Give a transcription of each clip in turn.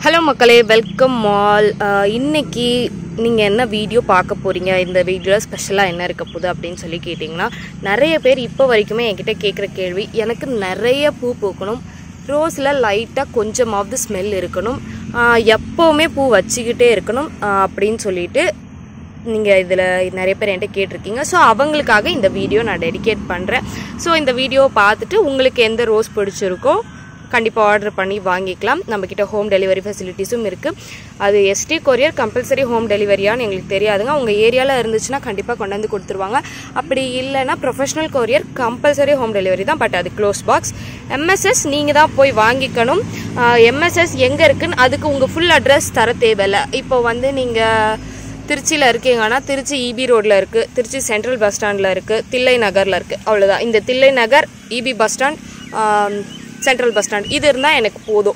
hello மக்களே welcome all இன்னைக்கு நீங்கள் என்ன வீடியோ பார்க்க போகிறீங்க இந்த வீடியோவில் ஸ்பெஷலாக என்ன இருக்க போகுது அப்படின்னு சொல்லி கேட்டிங்கன்னா நிறைய பேர் இப்போ வரைக்குமே என்கிட்ட கேட்குற கேள்வி எனக்கு நிறைய பூ பூக்கணும் ரோஸில் லைட்டாக கொஞ்சமாவது ஸ்மெல் இருக்கணும் ஆஹ் எப்போவுமே பூ வச்சுக்கிட்டே இருக்கணும் ஆஹ் அப்படின்னு சொல்லிட்டு நீங்கள் இதில் நிறைய பேர் என்கிட்ட கேட்டிருக்கீங்க ஸோ அவங்களுக்காக இந்த வீடியோ நான் டெடிகேட் பண்ணுறேன் ஸோ இந்த வீடியோவை பார்த்துட்டு உங்களுக்கு எந்த ரோஸ் பிடிச்சிருக்கோ கண்டிப்பாக ஆர்டர் பண்ணி வாங்கிக்கலாம் நம்மக்கிட்ட ஹோம் டெலிவரி ஃபெசிலிட்டிஸும் இருக்குது அது எஸ்டி கொரியர் கம்பல்சரி ஹோம் டெலிவரியான்னு எங்களுக்கு தெரியாதுங்க உங்கள் ஏரியாவில் இருந்துச்சுன்னா கண்டிப்பாக கொண்டு வந்து கொடுத்துருவாங்க அப்படி இல்லைன்னா professional courier compulsory home delivery தான் பட் அது க்ளோஸ் பாக்ஸ் எம்எஸ்எஸ் நீங்கள் தான் போய் வாங்கிக்கணும் எம்எஸ்எஸ் எங்கே இருக்குன்னு அதுக்கு உங்கள் ஃபுல் அட்ரஸ் தர தேவையில்ல இப்போ வந்து நீங்கள் திருச்சியில் இருக்கீங்கன்னா திருச்சி இபி ரோட்டில் இருக்குது திருச்சி சென்ட்ரல் பஸ் ஸ்டாண்டில் இருக்குது தில்லை நகரில் இருக்குது அவ்வளோதான் இந்த Thillai Nagar EB bus stand central bus stand இது இருந்தால் எனக்கு போதும்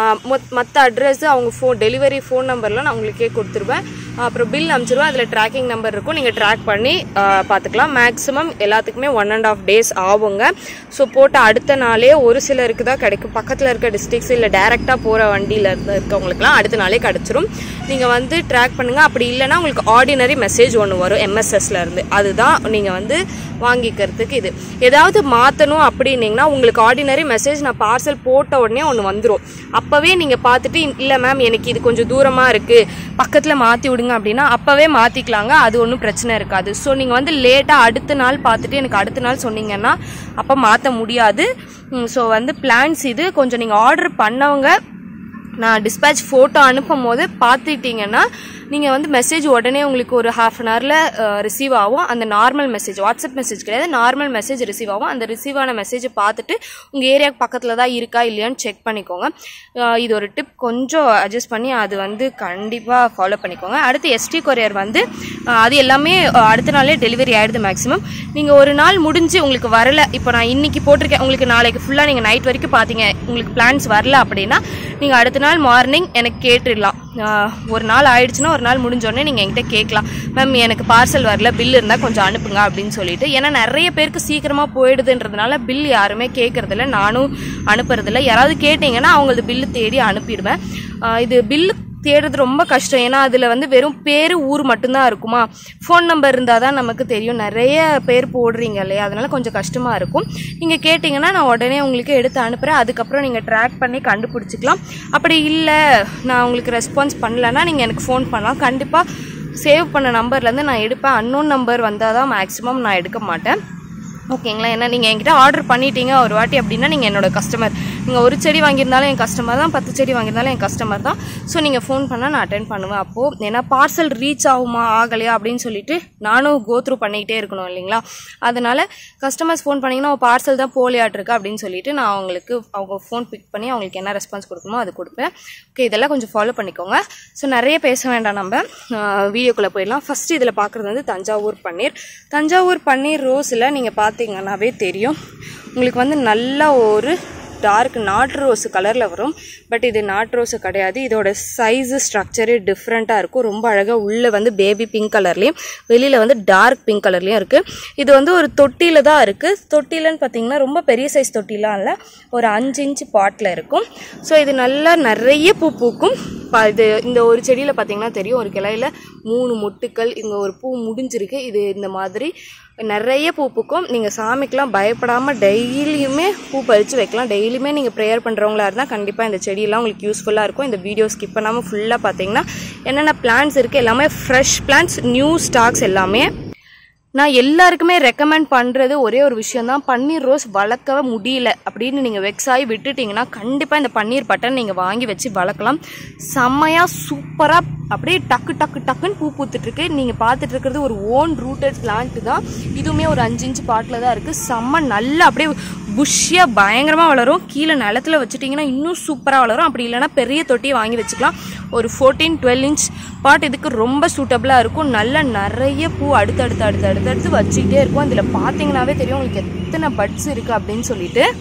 மற்ற அட்ரஸ் அவங்க ஃபோன் டெலிவரி ஃபோன் நம்பர்லாம் நான் உங்களுக்கே கொடுத்துருவேன் அப்புறம் பில் அனுப்பிச்சிருவேன் அதில் ட்ராக்கிங் நம்பர் இருக்கும் நீங்கள் ட்ராக் பண்ணி ஆ, பார்த்துக்கலாம் மேக்ஸிமம் எல்லாத்துக்குமே ஒன் அண்ட் ஆஃப் டேஸ் ஆகுங்க ஸோ போட்ட அடுத்த நாளே ஒரு சிலருக்கு தான் கிடைக்கும் பக்கத்தில் இருக்க டிஸ்ட்ரிக்ஸ் இல்லை டேரெக்டாக போகிற வண்டியில் இருந்து இருக்கவங்களுக்குலாம் அடுத்த நாளே கிடச்சிரும் நீங்கள் வந்து ட்ராக் பண்ணுங்கள் அப்படி இல்லைன்னா உங்களுக்கு ஆர்டினரி மெசேஜ் ஒன்று வரும் MSSல இருந்து அதுதான் நீங்கள் வந்து வாங்கிக்கிறதுக்கு இது ஏதாவது மாற்றணும் அப்படின்னீங்கன்னா உங்களுக்கு ஆர்டினரி மெசேஜ் நான் பார்சல் போட்ட உடனே ஒன்று வந்துடும் அப்போவே நீங்கள் பார்த்துட்டு இல்லை மேம் எனக்கு இது கொஞ்சம் தூரமாக இருக்குது பக்கத்தில் மாற்றி விடுங்க அப்படின்னா அப்போவே மாற்றிக்கலாங்க அது ஒன்றும் பிரச்சனை இருக்காது ஸோ நீங்கள் வந்து லேட்டாக அடுத்த நாள் பார்த்துட்டு எனக்கு அடுத்த நாள் சொன்னீங்கன்னா அப்போ மாற்ற முடியாது ஸோ வந்து பிளான்ஸ் இது கொஞ்சம் நீங்கள் ஆர்டர் பண்ணவங்க நான் டிஸ்பேச் ஃபோட்டோ அனுப்பும் போது பார்த்துட்டிங்கன்னா நீங்கள் வந்து மெசேஜ் உடனே உங்களுக்கு ஒரு ஹாஃப் அன் ஹவரில் ரிசீவ் ஆகும் அந்த நார்மல் மெசேஜ் வாட்ஸ்அப் மெசேஜ் கிடையாது நார்மல் மெசேஜ் ரிசீவ் ஆகும் அந்த ரிசீவ் ஆன மெசேஜை பார்த்துட்டு உங்கள் ஏரியாவுக்கு பக்கத்தில் தான் இருக்கா இல்லையான்னு செக் பண்ணிக்கோங்க அஹ் இது ஒரு டிப் கொஞ்சம் அட்ஜஸ்ட் பண்ணி அது வந்து கண்டிப்பாக ஃபாலோ பண்ணிக்கோங்க அடுத்து எஸ்டி கொரியர் வந்து அஹ் அது எல்லாமே அஹ் அடுத்த நாளே டெலிவரி ஆயிடுது மேக்ஸிமம் நீங்கள் ஒரு நாள் முடிஞ்சு உங்களுக்கு வரல இப்போ நான் இன்னைக்கு போட்டிருக்கேன் உங்களுக்கு நாளைக்கு ஃபுல்லாக நீங்கள் நைட் வரைக்கும் பார்த்தீங்க உங்களுக்கு பிளான்ஸ் வரல அப்படின்னா நீங்கள் அடுத்த நாள் மார்னிங் எனக்கு கேட்டுடலாம் ஆஹ் ஒரு நாள் ஆயிடுச்சுன்னா ஒரு நாள் முடிஞ்சோடனே நீங்கள் என்கிட்ட கேட்கலாம் மேம் எனக்கு பார்சல் வரல பில் இருந்தால் கொஞ்சம் அனுப்புங்க அப்படின்னு சொல்லிட்டு ஏன்னா நிறைய பேருக்கு சீக்கிரமாக போயிடுதுன்றதுனால பில் யாருமே கேட்கறதில்ல நானும் அனுப்புறதில்ல யாராவது கேட்டிங்கன்னா அவங்களது பில்லு தேடி அனுப்பிடுவேன் ஆஹ் இது பில்லு தேடுறது ரொம்ப கஷ்டம் ஏன்னா அதில் வந்து வெறும் பேர் ஊர் மட்டும்தான் இருக்குமா ஃபோன் நம்பர் இருந்தால் தான் நமக்கு தெரியும் நிறைய பேர் போடுறீங்க இல்லையா அதனால கொஞ்சம் கஷ்டமாக இருக்கும் நீங்கள் கேட்டிங்கன்னா நான் உடனே உங்களுக்கு எடுத்து அனுப்புகிறேன் அதுக்கப்புறம் நீங்கள் ட்ராக் பண்ணி கண்டுபிடிச்சிக்கலாம் அப்படி இல்லை நான் உங்களுக்கு ரெஸ்பான்ஸ் பண்ணலன்னா நீங்கள் எனக்கு ஃபோன் பண்ணலாம் கண்டிப்பாக சேவ் பண்ண நம்பர்லேருந்து நான் எடுப்பேன் அன்னோன் நம்பர் வந்தால் தான் மேக்ஸிமம் நான் எடுக்க மாட்டேன் ஓகேங்களா ஏன்னா நீங்கள் என்கிட்ட ஆர்டர் பண்ணிட்டீங்க ஒரு வாட்டி அப்படின்னா நீங்கள் என்னோட கஸ்டமர் நீங்கள் ஒரு செடி வாங்கியிருந்தாலும் என் கஸ்டமர் தான் பத்து செடி வாங்கியிருந்தாலும் என் கஸ்டமர் தான் ஸோ நீங்கள் ஃபோன் பண்ணால் நான் அட்டென்ட் பண்ணுவேன் அப்போது ஏன்னா பார்சல் ரீச் ஆகுமா ஆகலையா அப்படின்னு சொல்லிட்டு நானும் கோ த்ரூ பண்ணிக்கிட்டே இருக்கணும் இல்லைங்களா அதனால கஸ்டமர்ஸ் ஃபோன் பண்ணிங்கன்னா பார்சல் தான் போலியாட்டிருக்கு அப்படின்னு சொல்லிட்டு நான் அவங்களுக்கு அவங்க ஃபோன் பிக் பண்ணி அவங்களுக்கு என்ன ரெஸ்பான்ஸ் கொடுக்கணுமோ அது கொடுப்பேன் ஓகே இதெல்லாம் கொஞ்சம் ஃபாலோ பண்ணிக்கோங்க ஸோ நிறைய பேச வேண்டாம் நம்ம வீடியோக்குள்ளே போயிடலாம் ஃபஸ்ட்டு இதில் பார்க்குறது வந்து தஞ்சாவூர் பன்னீர் தஞ்சாவூர் பன்னீர் ரோஸில் நீங்கள் பார்த்தீங்கன்னாவே தெரியும் உங்களுக்கு வந்து நல்ல ஒரு டார்க் நாட்டு ரோஸ் கலரில் வரும் பட் இது நாட்டு ரோஸ் கிடையாது இதோட சைஸு ஸ்ட்ரக்சரு டிஃப்ரெண்ட்டாக இருக்கும் ரொம்ப அழகாக உள்ளே வந்து பேபி பிங்க் கலர்லேயும் வெளியில் வந்து டார்க் பிங்க் கலர்லேயும் இருக்குது இது வந்து ஒரு தொட்டியில் தான் இருக்குது தொட்டிலன்னு பார்த்தீங்கன்னா ரொம்ப பெரிய சைஸ் தொட்டிலாம் இல்லை ஒரு அஞ்சு இன்ச்சு பாட்டில் இருக்கும் ஸோ இது நல்லா நிறைய பூ பூக்கும் ப- இது இந்த ஒரு செடியில் பார்த்தீங்கன்னா தெரியும் ஒரு கிளையில மூணு மொட்டுக்கள் இங்கே ஒரு பூ முடிஞ்சிருக்கு இது இந்த மாதிரி நிறைய பூ பூக்கும் நீங்கள் சாமிக்கெலாம் பயப்படாமல் டெய்லியுமே பூ பறித்து வைக்கலாம் டெய்லியுமே நீங்கள் ப்ரேயர் பண்ணுறவங்களா இருந்தால் கண்டிப்பாக இந்த செடியெல்லாம் உங்களுக்கு யூஸ்ஃபுல்லாக இருக்கும் இந்த வீடியோ ஸ்கிப் பண்ணாமல் ஃபுல்லாக பார்த்தீங்கன்னா என்னென்ன பிளான்ஸ் இருக்குது எல்லாமே ஃப்ரெஷ் பிளான்ஸ் நியூ ஸ்டாக்ஸ் எல்லாமே நான் எல்லாருக்குமே ரெக்கமெண்ட் பண்ணுறது ஒரே ஒரு விஷயம் தான் பன்னீர் ரோஸ் வளர்க்கவே முடியல அப்படின்னு நீங்கள் வெக்ஸ் ஆகி விட்டுட்டீங்கன்னா கண்டிப்பாக இந்த பன்னீர் பட்டன் நீங்கள் வாங்கி வச்சு வளர்க்கலாம் செம்மையாக சூப்பராக அப்படியே டக்கு டக்கு டக்குன்னு பூ பூத்துட்ருக்கு நீங்கள் பார்த்துட்டு இருக்கிறது ஒரு ஓன் ரூட்டட் பிளான்ட் தான் இதுவுமே ஒரு அஞ்சு இன்ச்சு பாட்டில் தான் இருக்குது செம்ம நல்லா அப்படியே புஷ்ஷியாக பயங்கரமாக வளரும் கீழே நிலத்துல வச்சுட்டிங்கன்னா இன்னும் சூப்பராக வளரும் அப்படி இல்லைன்னா பெரிய தொட்டியை வாங்கி வச்சுக்கலாம் ஒரு ஃபோர்டீன் டுவெல் இன்ச் பாட் இதுக்கு ரொம்ப சூட்டபிளாக இருக்கும் நல்ல நிறைய பூ அடுத்தடுத்து அடுத்து அடுத்தடுத்து வச்சுக்கிட்டே இருக்கும் இதில் பார்த்தீங்கன்னாவே தெரியும் உங்களுக்கு எத்தனை பட்ஸ் இருக்குது அப்படின்னு சொல்லிட்டு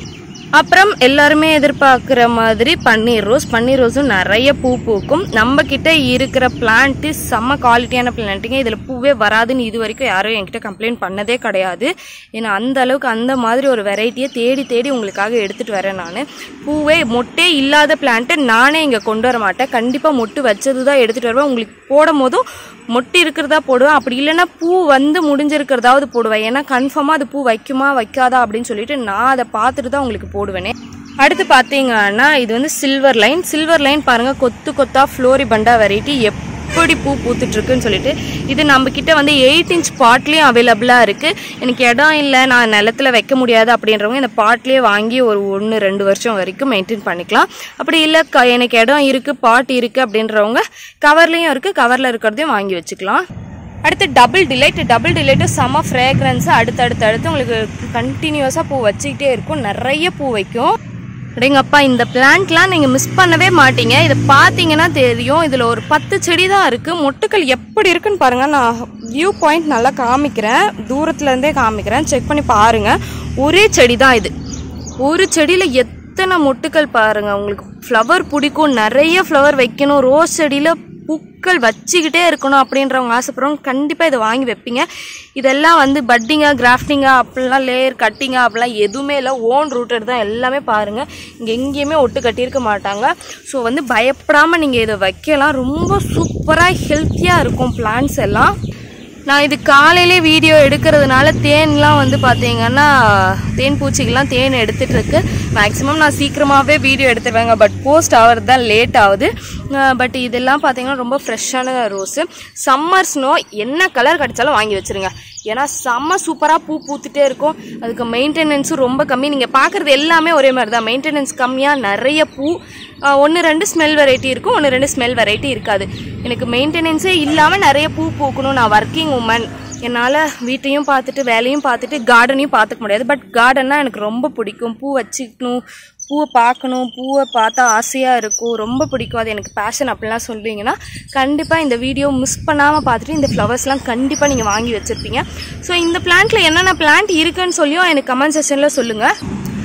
அப்புறம் எல்லாருமே எதிர்பார்க்குற மாதிரி பன்னீர் ரோஸ் பன்னீர் ரோஸும் நிறைய பூ பூக்கும் நம்ம கிட்ட இருக்கிற பிளான்ட்டு செம்ம குவாலிட்டியான பிளான்ட்டுங்க இதில் பூவே வராதுன்னு இது வரைக்கும் யாரும் என்கிட்ட கம்ப்ளைண்ட் பண்ணதே கிடையாது ஏன்னா அந்த அளவுக்கு அந்த மாதிரி ஒரு வெரைட்டியை தேடி தேடி உங்களுக்காக எடுத்துகிட்டு வரேன் நான் பூவே மொட்டே இல்லாத பிளான்ட்டை நானே இங்கே கொண்டு வர மாட்டேன் கண்டிப்பாக மொட்டு வச்சது தான் எடுத்துகிட்டு வருவேன் உங்களுக்கு போடும் போதும் மொட்டு இருக்கிறதா போடுவேன் அப்படி இல்லைன்னா பூ வந்து முடிஞ்சிருக்கிறதாவது போடுவேன் ஏன்னா கன்ஃபார்மாக அது பூ வைக்குமா வைக்காதா அப்படின்னு சொல்லிட்டு நான் அதை பார்த்துட்டு தான் உங்களுக்கு போடுவேனே அடுத்து பார்த்தீங்கன்னா இது வந்து சில்வர் லைன் சில்வர் லைன் பாருங்கள் கொத்து கொத்தா ஃப்ளோரி பண்டா வெரைட்டி எப்படி பூ பூத்துட்டு இருக்குன்னு சொல்லிட்டு இது நம்ம கிட்ட வந்து எயிட் இன்ச் பாட்லேயும் அவைலபிளாக இருக்குது எனக்கு இடம் இல்லை நான் நிலத்துல வைக்க முடியாது அப்படின்றவங்க இந்த பாட்லேயே வாங்கி ஒரு ஒன்று ரெண்டு வருஷம் வரைக்கும் மெயின்டைன் பண்ணிக்கலாம் அப்படி இல்லை க எனக்கு இடம் இருக்குது பாட் இருக்குது அப்படின்றவங்க கவர்லேயும் இருக்குது கவரில் இருக்கிறதையும் வாங்கி வச்சுக்கலாம் அடுத்து டபுள் டிலைட் டபுள் டிலைட்டு செம்ம ஃப்ரேக்ரன்ஸ் அடுத்தடுத்து அடுத்து உங்களுக்கு கண்டினியூஸாக பூ வச்சுக்கிட்டே இருக்கும் நிறைய பூ வைக்கும் அடேங்கப்பா இந்த பிளான்ட்லாம் நீங்கள் மிஸ் பண்ணவே மாட்டீங்க இதை பார்த்தீங்கன்னா தெரியும் இதில் ஒரு பத்து செடி தான் இருக்குது மொட்டுக்கள் எப்படி இருக்குன்னு பாருங்கள் நான் வியூ பாயிண்ட் நல்லா காமிக்கிறேன் தூரத்துலேருந்தே காமிக்கிறேன் செக் பண்ணி பாருங்கள் ஒரே செடி தான் இது ஒரு செடியில் எத்தனை மொட்டுக்கள் பாருங்கள் உங்களுக்கு ஃப்ளவர் பிடிக்கும் நிறைய ஃப்ளவர் வைக்கணும் ரோஸ் செடியில் பூக்கள் வச்சுக்கிட்டே இருக்கணும் அப்படின்றவங்க ஆசைப்படுறவங்க கண்டிப்பாக இதை வாங்கி வைப்பீங்க இதெல்லாம் வந்து பட்டிங்கா கிராஃப்டிங்கா அப்படிலாம் லேயர் கட்டிங்கா அப்படிலாம் எதுவுமே இல்லை ஓன் ரூட்டட் தான் எல்லாமே பாருங்கள் இங்கே எங்கேயுமே ஒட்டு கட்டியிருக்க மாட்டாங்க ஸோ வந்து பயப்படாமல் நீங்கள் இதை வைக்கலாம் ரொம்ப சூப்பராக ஹெல்த்தியாக இருக்கும் பிளான்ஸ் எல்லாம் நான் இது காலையிலே வீடியோ எடுக்கிறதுனால தேன்லாம் வந்து பார்த்தீங்கன்னா தேன் பூச்சிக்கெல்லாம் தேன் எடுத்துட்டு இருக்கு மேக்ஸிமம் நான் சீக்கிரமாகவே வீடியோ எடுத்துருவேங்க பட் போஸ்ட் ஆகிறது தான் லேட் ஆகுது பட் இதெல்லாம் பார்த்தீங்கன்னா ரொம்ப ஃப்ரெஷ்ஷான ரோஸு சம்மர் ஸ்னோ என்ன கலர் கிடைச்சாலும் வாங்கி வச்சிருங்க ஏன்னா செம்ம சூப்பராக பூ பூத்துட்டே இருக்கும் அதுக்கு மெயின்டெனன்ஸும் ரொம்ப கம்மி நீங்கள் பார்க்குறது எல்லாமே ஒரே மாதிரி தான் மெயின்டெனன்ஸ் கம்மியாக நிறைய பூ ஒன்று ரெண்டு ஸ்மெல் வெரைட்டி இருக்கும் ஒன்று ரெண்டு ஸ்மெல் வெரைட்டி இருக்காது எனக்கு மெயின்டெனன்ஸே இல்லாமல் நிறைய பூ பூக்கணும் நான் ஒர்க்கிங் உமன் என்னால் வீட்டையும் பார்த்துட்டு வேலையும் பார்த்துட்டு கார்டனையும் பார்த்துக்க முடியாது பட் கார்டன்னா எனக்கு ரொம்ப பிடிக்கும் பூ வச்சுக்கணும் பூவை பார்க்கணும் பூவை பார்த்தா ஆசையாக இருக்கும் ரொம்ப பிடிக்கும் அது எனக்கு பேஷன் அப்படிலாம் சொல்றீங்கன்னா கண்டிப்பாக இந்த வீடியோ மிஸ் பண்ணாமல் பார்த்துட்டு இந்த ஃப்ளவர்ஸ்லாம் கண்டிப்பாக நீங்கள் வாங்கி வச்சுருப்பீங்க ஸோ இந்த பிளான்ட்டில் என்னென்ன பிளான்ட் இருக்குன்னு சொல்லியும் எனக்கு கமெண்ட் செக்ஷனில் சொல்லுங்கள்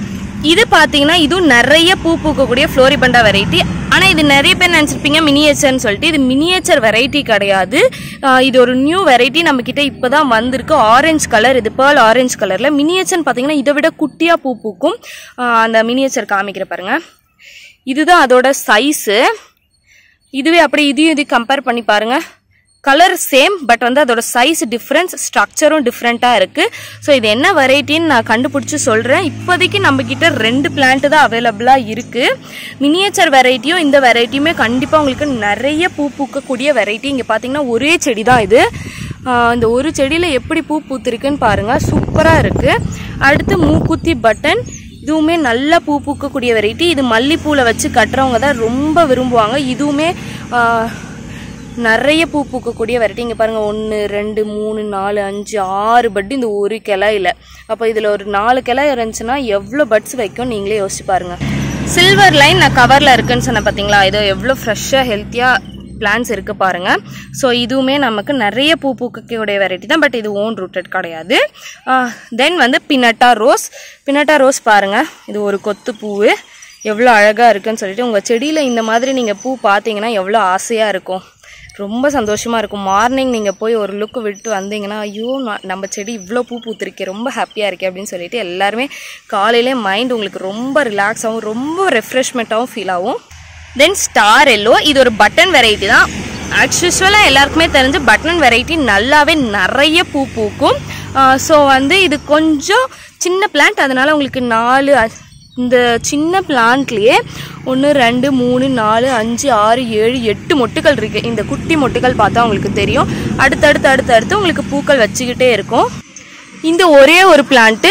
இது பார்த்தீங்கன்னா இதுவும் நிறைய பூ பூக்கக்கூடிய ஃப்ளோரிபண்டா வெரைட்டி ஆனால் இது நிறைய பேர் நினச்சிருப்பீங்க மினியேச்சர்னு சொல்லிட்டு இது மினியேச்சர் வெரைட்டி கிடையாது ஆஹ் இது ஒரு நியூ வெரைட்டி நம்ம கிட்ட இப்போ தான் வந்திருக்கு ஆரஞ்சு கலர் இது பேர்ல் ஆரஞ்சு கலரில் மினியேச்சர்னு பார்த்தீங்கன்னா இதை விட குட்டியாக பூ பூக்கும் ஆஹ் அந்த மினியேச்சர் காமிக்கிற பாருங்க இதுதான் அதோட சைஸு இதுவே அப்படியே இதையும் இது கம்பேர் பண்ணி பாருங்க கலர் சேம் பட் வந்து அதோட சைஸ் டிஃப்ரென்ஸ் ஸ்ட்ரக்சரும் டிஃப்ரெண்ட்டாக இருக்குது ஸோ இது என்ன வெரைட்டின்னு நான் கண்டுபிடிச்சி சொல்கிறேன் இப்போதைக்கு நம்மக்கிட்ட ரெண்டு பிளான்ட் தான் அவைலபிளாக இருக்குது மினியேச்சர் வெரைட்டியும் இந்த வெரைட்டியுமே கண்டிப்பாக உங்களுக்கு நிறைய பூ பூக்கக்கூடிய வெரைட்டி இங்கே பார்த்தீங்கன்னா ஒரே செடி தான் இது ஆஹ் இந்த ஒரு செடியில் எப்படி பூ பூத்திருக்குன்னு பாருங்கள் சூப்பராக இருக்குது அடுத்து மூக்குத்தி பட்டன் இதுவுமே நல்ல பூ பூக்கக்கூடிய வெரைட்டி இது மல்லிப்பூவில் வச்சு கட்டுறவங்க தான் ரொம்ப விரும்புவாங்க இதுவுமே ஆஹ், நிறைய பூ பூக்கக்கூடிய வெரைட்டி இங்கே பாருங்கள் ஒன்று ரெண்டு மூணு நாலு அஞ்சு ஆறு பட்டு இந்த ஒரு கிளையில அப்போ இதில் ஒரு நாலு கிளை இருந்துச்சுன்னா எவ்வளோ பட்ஸ் வைக்கும் நீங்களே யோசிச்சு பாருங்கள் சில்வர் லைன் நான் கவரில் இருக்குன்னு சொன்னேன் பார்த்தீங்களா இது எவ்வளோ ஃப்ரெஷ்ஷாக ஹெல்த்தியாக பிளான்ஸ் இருக்கு பாருங்க ஸோ இதுவுமே நமக்கு நிறைய பூ பூக்கக்கூடிய வெரைட்டி தான் பட் இது ஓன் ரூட்டட் கிடையாது தென் வந்து பினட்டா ரோஸ் பினட்டா ரோஸ் பாருங்க இது ஒரு கொத்து பூவு எவ்வளோ அழகாக இருக்குன்னு சொல்லிட்டு உங்கள் செடியில் இந்த மாதிரி நீங்கள் பூ பார்த்தீங்கன்னா எவ்வளோ ஆசையாக இருக்கும் ரொம்ப சந்தோஷமாக இருக்கும் மார்னிங் நீங்கள் போய் ஒரு லுக்கு விட்டு வந்தீங்கன்னா ஐயோ நான் நம்ம செடி இவ்வளோ பூ பூத்திருக்கே ரொம்ப ஹாப்பியாக இருக்கே அப்படின்னு சொல்லிட்டு எல்லாருமே காலையிலே மைண்ட் உங்களுக்கு ரொம்ப ரிலாக்ஸாகவும் ரொம்ப ரெஃப்ரெஷ்மெண்ட்டாகவும் ஃபீல் ஆகும் தென் ஸ்டார் எல்லோ இது ஒரு பட்டன் வெரைட்டி தான் ஆக்சுவலாக எல்லாருக்குமே தெரிஞ்ச பட்டன் வெரைட்டி நல்லாவே நிறைய பூ பூக்கும் ஸோ வந்து இது கொஞ்சம் சின்ன பிளான்ட் அதனால உங்களுக்கு நாலு அ- இந்த சின்ன பிளான்ட்லேயே ஒன்று ரெண்டு மூணு நாலு அஞ்சு ஆறு ஏழு எட்டு மொட்டுகள் இருக்குது இந்த குட்டி மொட்டுகள் பார்த்தா உங்களுக்கு தெரியும் அடுத்தடுத்து அடுத்தடுத்து உங்களுக்கு பூக்கள் வச்சுக்கிட்டே இருக்கும் இந்த ஒரே ஒரு பிளான்ட்டு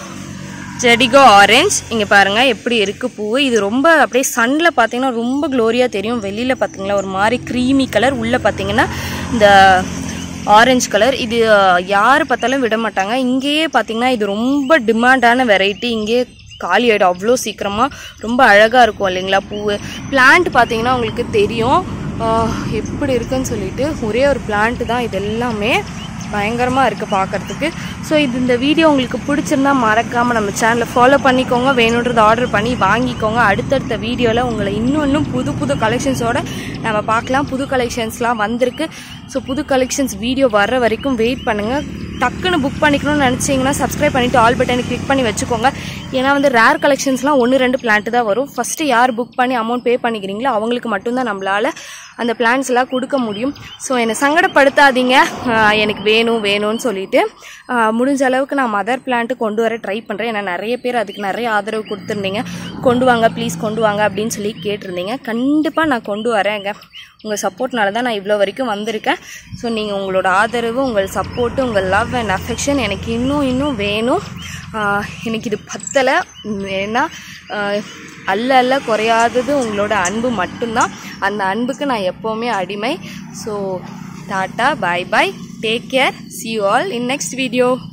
ஜெடிகோ ஆரஞ்ச் இங்கே பாருங்கள் எப்படி இருக்குது பூ இது ரொம்ப அப்படியே சன்னில் பார்த்தீங்கன்னா ரொம்ப க்ளோரியாக தெரியும் வெளியில் பார்த்தீங்களா ஒரு மாதிரி க்ரீமி கலர் உள்ளே பார்த்தீங்கன்னா இந்த ஆரஞ்சு கலர் இது யார் பார்த்தாலும் விட மாட்டாங்க இங்கேயே பார்த்தீங்கன்னா இது ரொம்ப டிமாண்டான வெரைட்டி இங்கேயே காலி ஆகிடும் அவ்வளோ சீக்கிரமாக ரொம்ப அழகாக இருக்கும் இல்லைங்களா பூ பிளான்ட் பார்த்தீங்கன்னா உங்களுக்கு தெரியும் ஆஹ் எப்படி இருக்குன்னு சொல்லிட்டு ஒரே ஒரு பிளான்ட் தான் இது எல்லாமே பயங்கரமாக இருக்குது பார்க்குறதுக்கு ஸோ இது இந்த வீடியோ உங்களுக்கு பிடிச்சிருந்தா மறக்காமல் நம்ம சேனலை ஃபாலோ பண்ணிக்கோங்க வேணுன்றதை ஆர்டர் பண்ணி வாங்கிக்கோங்க அடுத்தடுத்த வீடியோவில் உங்களை இன்னும் இன்னும் புது புது கலெக்ஷன்ஸோட நம்ம பார்க்கலாம் புது கலெக்ஷன்ஸ்லாம் வந்திருக்கு ஸோ புது கலெக்ஷன்ஸ் வீடியோ வர்ற வரைக்கும் வெயிட் பண்ணுங்கள் டக்குன்னு புக் பண்ணிக்கணும்னு நினச்சிங்கன்னா சப்ஸ்கிரைப் பண்ணிவிட்டு ஆல் பட்டனை கிளிக் பண்ணி வச்சுக்கோங்க ஏன்னா வந்து ரேர் கலெக்ஷன்ஸ்லாம் ஒன்று ரெண்டு பிளான்ட்டு தான் வரும் ஃபஸ்ட்டு யார் புக் பண்ணி அமௌண்ட் பே பண்ணிக்கிறீங்களோ அவங்களுக்கு மட்டும்தான் நம்மளால் அந்த பிளான்ஸ் எல்லாம் கொடுக்க முடியும் ஸோ என்னை சங்கடப்படுத்தாதீங்க ஆஹ் எனக்கு வேணும் வேணும்னு சொல்லிட்டு ஆஹ் முடிஞ்ச அளவுக்கு நான் மதர் பிளான்ட்டு கொண்டு வர ட்ரை பண்ணுறேன் ஏன்னா நிறைய பேர் அதுக்கு நிறைய ஆதரவு கொடுத்துருந்தீங்க கொண்டு வாங்க ப்ளீஸ் கொண்டு வாங்க அப்படின்னு சொல்லி கேட்டிருந்தீங்க கண்டிப்பாக நான் கொண்டு வரேங்க உங்கள் சப்போர்ட்னால தான் நான் இவ்வளோ வரைக்கும் வந்திருக்கேன் ஸோ நீங்கள் உங்களோட ஆதரவு உங்கள் சப்போர்ட்டு உங்கள் லவ் அண்ட் அஃபெக்ஷன் எனக்கு இன்னும் இன்னும் வேணும் ஆஹ் எனக்கு இது பத்தலை ஏன்னா ஆஹ் அல்ல அல்ல குறையாதது உங்களோட அன்பு மட்டும்தான் அந்த அன்புக்கு நான் எப்போவுமே அடிமை so tata bye bye take care see you all in next video